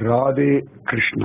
ராதே கிருஷ்ணா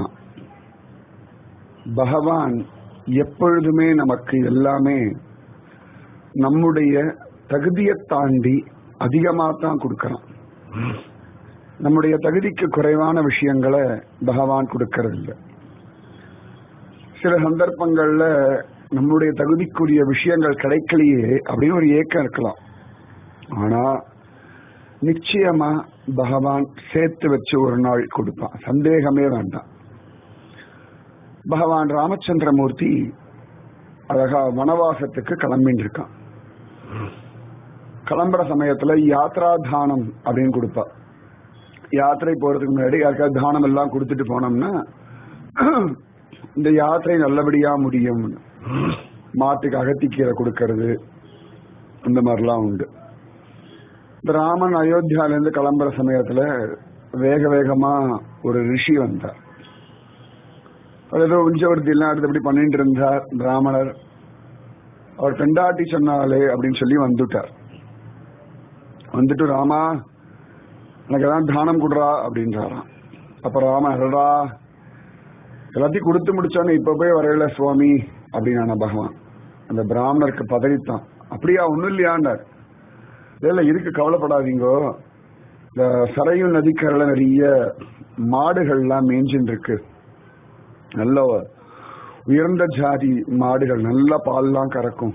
பகவான் எப்பொழுதுமே நமக்கு எல்லாமே நம்முடைய தகுதியை தாண்டி அதிகமாக தான் கொடுக்கறான் நம்முடைய தகுதிக்கு குறைவான விஷயங்களை பகவான் கொடுக்கறதில்ல சில சந்தர்ப்பங்கள்ல நம்முடைய தகுதிக்குரிய விஷயங்கள் கிடைக்கலையே அப்படின்னு ஒரு ஏக்கம் இருக்கலாம் ஆனா நிச்சயமா பகவான் சேர்த்து வச்சு ஒரு நாள் கொடுப்பான் சந்தேகமே வேண்டாம் பகவான் ராமச்சந்திரமூர்த்தி அழகா வனவாசத்துக்கு கிளம்பின்னு இருக்கான் கிளம்புற சமயத்துல யாத்ரா தானம் அப்படின்னு கொடுப்பா யாத்திரை போறதுக்கு முன்னாடி யாருக்காவது தானம் எல்லாம் கொடுத்துட்டு போனோம்னா இந்த யாத்திரை நல்லபடியா முடியும் மாட்டுக்கு அகத்திக்கீரை கொடுக்கறது இந்த மாதிரிலாம் உண்டு இந்த ராமன் அயோத்தியால இருந்து கிளம்புற சமயத்துல வேக வேகமா ஒரு ரிஷி வந்தார் அது ஏதோ உஞ்சவர்த்தி எல்லாம் அடுத்தபடி பண்ணிட்டு இருந்தார் பிராமணர் அவர் பெண்டாட்டி சொன்னாலே அப்படின்னு சொல்லி வந்துட்டார் வந்துட்டு ராமா எனக்கு ஏதாவது தானம் கொடுறா அப்படின்றாராம் அப்ப ராம அடடா எல்லாத்தையும் கொடுத்து முடிச்சோன்னு இப்ப போய் வரையில சுவாமி அப்படின்னா பகவான் அந்த பிராமணருக்கு பதவித்தான் அப்படியா ஒண்ணும் இல்லையாண்டார் இல்ல இருக்கு கவலைப்படாதீங்கோ இந்த சரையும் நதிக்கரையில நிறைய மாடுகள்லாம் மேய்ஞ்சின்னு இருக்கு நல்ல உயர்ந்த ஜாதி மாடுகள் நல்ல பால்லாம் கறக்கும்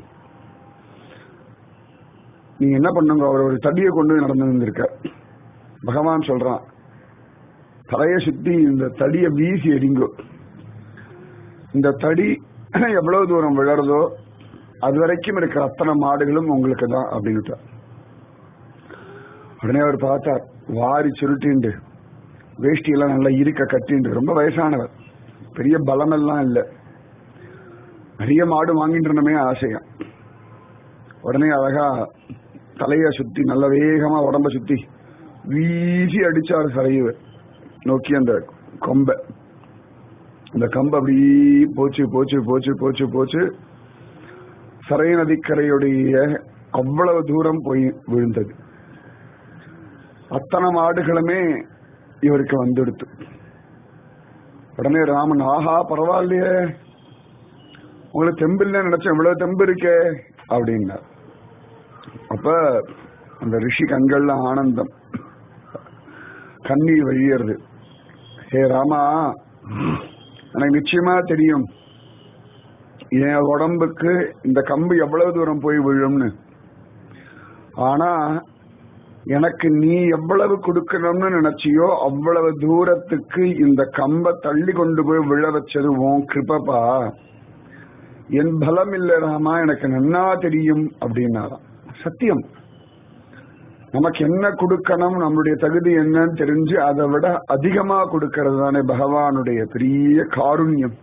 நீங்க என்ன பண்ணுங்க அவர் ஒரு தடியை கொண்டு நடந்து வந்திருக்க பகவான் சொல்றான் தலைய சுத்தி இந்த தடியை வீசி எடிங்கோ இந்த தடி எவ்வளவு தூரம் விழறதோ அது வரைக்கும் இருக்கிற அத்தனை மாடுகளும் உங்களுக்கு தான் அப்படின்னுட்டு உடனே அவர் பார்த்தார் வாரி சுருட்டிண்டு வேஷ்டியெல்லாம் நல்லா இருக்க கட்டிண்டு ரொம்ப வயசானவர் பெரிய பலமெல்லாம் இல்லை நிறைய மாடு வாங்கிட்டு இருந்தமே ஆசையா உடனே அழகா தலைய சுத்தி நல்ல வேகமா உடம்ப சுத்தி வீசி அடிச்சாரு சரையுவ நோக்கி அந்த கொம்பை இந்த கம்பு அப்படி போச்சு போச்சு போச்சு போச்சு போச்சு சரை நதிக்கரையுடைய அவ்வளவு தூரம் போய் விழுந்தது அத்தனை மாடுகளுமே இவருக்கு வந்துடுத்து உடனே ராமன் ஆஹா பரவாயில்லையே உங்களுக்கு தெம்பு இல்லைன்னு நினைச்சேன் இவ்வளவு தெம்பு இருக்கே அப்படின்னார் அப்ப அந்த ரிஷி கண்கள்ல ஆனந்தம் கண்ணீர் வழியறது ஹே ராமா எனக்கு நிச்சயமா தெரியும் என் உடம்புக்கு இந்த கம்பு எவ்வளவு தூரம் போய் விழும்னு ஆனா எனக்கு நீ எவ்வளவு கொடுக்கணும்னு நினைச்சியோ அவ்வளவு தூரத்துக்கு இந்த கம்பை தள்ளி கொண்டு போய் விழ வச்சது உன் கிருப்பப்பா என் பலம் இல்ல ராமா எனக்கு நன்னா தெரியும் அப்படின்னாராம் சத்தியம் நமக்கு என்ன கொடுக்கணும் நம்மளுடைய தகுதி என்னன்னு தெரிஞ்சு அதை விட அதிகமா கொடுக்கறது தானே பகவானுடைய பெரிய காருண்யம்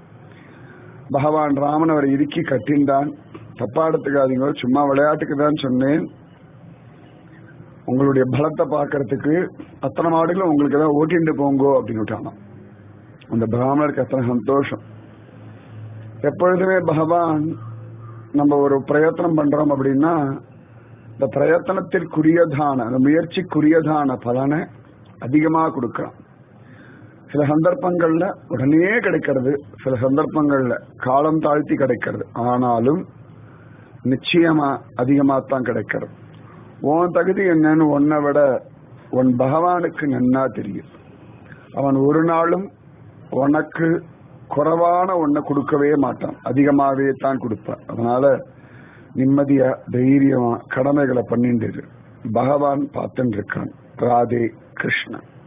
பகவான் ராமன் அவரை இறுக்கி கட்டின்றான் தப்பா எடுத்துக்காதீங்க சும்மா விளையாட்டுக்கு தான் சொன்னேன் உங்களுடைய பலத்தை பார்க்கறதுக்கு அத்தனை மாடுகளும் உங்களுக்கு தான் ஓட்டிட்டு போங்கோ அப்படின்னு விட்டானாம் அந்த பிராமணருக்கு அத்தனை சந்தோஷம் எப்பொழுதுமே பகவான் நம்ம ஒரு பிரயத்தனம் பண்றோம் அப்படின்னா இந்த பிரயத்தனத்திற்குரியதான அந்த முயற்சிக்குரியதான பலனை அதிகமா கொடுக்கிறான் சில சந்தர்ப்பங்கள்ல உடனே கிடைக்கிறது சில சந்தர்ப்பங்கள்ல காலம் தாழ்த்தி கிடைக்கிறது ஆனாலும் நிச்சயமா அதிகமா தான் கிடைக்கிறது உன் தகுதி என்னன்னு உன்னை விட உன் பகவானுக்கு நன்னா தெரியும் அவன் ஒரு நாளும் உனக்கு குறைவான ஒன்ன கொடுக்கவே மாட்டான் அதிகமாவே தான் கொடுப்பான் அதனால நிம்மதியா தைரியமா கடமைகளை பண்ணிட்டு இரு. பகவான் பார்த்துட்டு இருக்கான் ராதே கிருஷ்ணன்